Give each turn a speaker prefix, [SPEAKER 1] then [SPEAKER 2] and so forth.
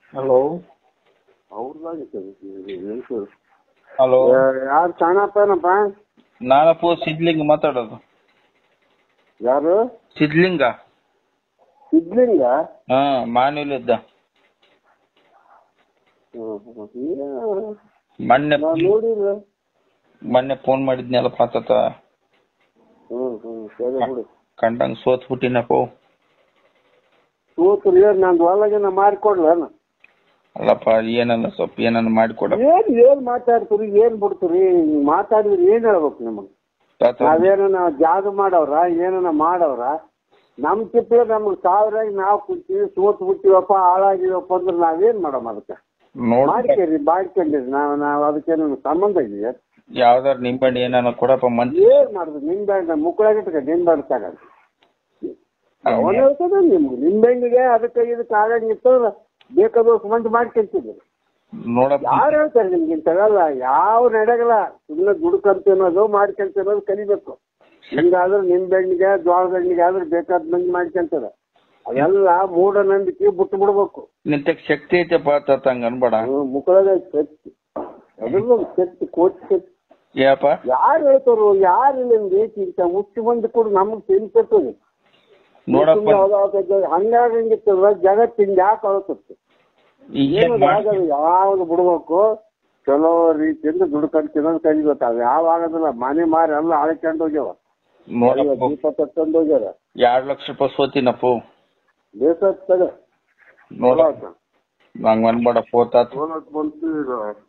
[SPEAKER 1] hello
[SPEAKER 2] hello
[SPEAKER 1] ಯಾರು ಚಾಣಪ್ಪನಪ್ಪ
[SPEAKER 2] ನಾನಪ್ಪ ಸಿದ್ಲಿಂಗ ಮಾತಾಡೋದು
[SPEAKER 1] ಯಾರು
[SPEAKER 2] ಸಿದ್ಲಿಂಗ
[SPEAKER 1] ಸಿದ್ಲಿಂಗ
[SPEAKER 2] ಹಾ ಮಾನ್ಯಲಿದ್ದ ಮೊನ್ನೆ
[SPEAKER 1] ನಾ ನೋಡಿಲ್ಲ
[SPEAKER 2] ಮೊನ್ನೆ ಫೋನ್ ಮಾಡಿದ್ನಲ್ಲ ಪಾತತ
[SPEAKER 1] ಹ್ಮ್ ಹ್ಮ್ ಸರಿ ಬಿಡು
[SPEAKER 2] ಕಂಡಂಗ್ ಸೋತ್ ಬಿಟ್ಟಿನಪ್ಪ
[SPEAKER 1] ತೂತ್ರು ಏನ್ ನಂದು ಒಳಗಿನ ಮಾಡಿಕೊಡ್ಲೇನ
[SPEAKER 2] ಅಲ್ಲಪ್ಪ ಏನನ್ನ ಸ್ವಲ್ಪ ಏನನ್ನ ಮಾಡಿಕೊಡ
[SPEAKER 1] ಏನ್ ಏನ್ ಮಾತಾಡ್ತೀರಿ ಏನ್ ಬಿಡ್ತೀರಿ ಮಾತಾಡಿದ್ರೆ ಏನ್ ಹೇಳ್ಬೇಕು ನಿಮಗೆ
[SPEAKER 2] ತಾತ
[SPEAKER 1] ನಾವೇನ ಜಾದು ಮಾಡವ್ರ ಏನನ ಮಾಡವ್ರ ನಮ್ ತಿಪ್ಪೆ ನಮ್ಗೆ ಸಾವಿರಾಗಿ ನಾವು ಕುಂತೀವಿ ಸೋತ್ ಬಿಟ್ಟಿವಪ್ಪ ಹಾಳಾಗಿವಪ್ಪ ಅಂದ್ರೆ ನಾವೇನ್ ಮಾಡಮ್ ಅದಕ್ಕೆ
[SPEAKER 2] ನೋಡ್
[SPEAKER 1] ಮಾಡ್ಕೇರಿ ಮಾಡ್ಕೊಂಡಿರಿ ನಾವು ನಾವು ಅದಕ್ಕೇನು ಸಂಬಂಧ ಇದೆಯಾ
[SPEAKER 2] ಯಾವ್ದಾರ ನಿಂಬಣ್ಣಿ ಏನನ್ನ ಕೊಡಪ್ಪ ಮಂತ್
[SPEAKER 1] ಏನ್ ಮಾಡುದು ನಿಂಬೆ ಮುಕ್ಕಳಾಗಿ ಇಟ್ಕ ನಿಂಬೆ ತಗೊಂಡು ಅವನು ಹೇಳ್ತದ ನಿಮ್ಗೆ ನಿಂಬೆಹಣ್ಣಿಗೆ ಅದಕ್ಕೆ ಇದಕ್ಕೆ ಆಗಂಗಿತ್ತು ಬೇಕಾದಷ್ಟು ಮಂದಿ ಮಾಡ್ಕೊಂತಿದ್ರು
[SPEAKER 2] ನೋಡಪ್ಪ
[SPEAKER 1] ಯಾರು ಹೇಳ್ತಾರೆ ನಿಮ್ಗೆ ಇಂಥವೆಲ್ಲ ಯಾವ ನಡೆಗಲ್ಲ ಸುಮ್ಮನೆ ದುಡ್ಕಂತಿನೋದು ಮಾಡ್ಕೊಂತಿರೋದು ಕಲಿಬೇಕು ಹಿಂಗಾದ್ರೆ ನಿಂಬೆಹಣ್ಣಿಗೆ ಜೋಳದ ಹಣ್ಣಿಗೆ ಆದ್ರೆ ಬೇಕಾದ ಮಂದಿ ಮಾಡ್ಕೊಂತಾರ ಅವೆಲ್ಲ ಮೂಢನಂಬಿಕೆ ಬಿಟ್ಟು ಬಿಡ್ಬೇಕು
[SPEAKER 2] ನಿಂತಕ್ ಶಕ್ತಿ ಐತೆಪ್ಪ ತಾತ ಹಂಗ ಅನ್ಬೇಡ
[SPEAKER 1] ಮುಕ್ಕಳದ ಶಕ್ತಿ ಅದ್ರದ್ದು ಶಕ್ತಿ ಕೋಟಿ ಶಕ್ತಿ
[SPEAKER 2] ಏಪ
[SPEAKER 1] ಯಾರು ಹೇಳ್ತಾರೋ ಯಾರು ನಿಮ್ಗೆ ಇಂಥ ಮುಚ್ಚಿ ಬಂದು ಕೂಡ ನಮಗೆ ತಿನ್ಸಿರ್ತದೆ
[SPEAKER 2] ನೋಡಪ್ಪ
[SPEAKER 1] ಹಂಗಾಗಂಗಿತ್ತಲ್ಲ ಜಗತ್ತಿಂದ ಯಾಕೆ ಅಳತತ್ತೆ
[SPEAKER 2] ಈಗ
[SPEAKER 1] ಏನು ಆಗಲ್ಲ ಯಾವ್ದು ಬಿಡ್ಬೇಕು ಚಲೋ ರೀತಿಯಿಂದ ದುಡ್ಕೊಂಡು ತಿನ್ನೋದು ಕಲಿಬೇಕು ಅವು ಯಾವ ಆಗೋದಿಲ್ಲ ಮನೆ ಮಾರಿ ಎಲ್ಲ ಆಳ್ಕೊಂಡು ಹೋಗ್ಯಾವ
[SPEAKER 2] ನೋಡಪ್ಪ
[SPEAKER 1] ದೀಪ ತಟ್ಟಂದು ಹೋಗ್ಯಾರ
[SPEAKER 2] ಎರಡ್ ಲಕ್ಷ ರೂಪಾಯಿ ಸೋತಿನಪ್ಪ
[SPEAKER 1] ಬೇಸತ್ ತಗ
[SPEAKER 2] ನೋಡ ಹಂಗ ಅನ್ಬೇಡ ಪೋತಾತ
[SPEAKER 1] ಸೋಲತ್ ಬಂತು ಈಗ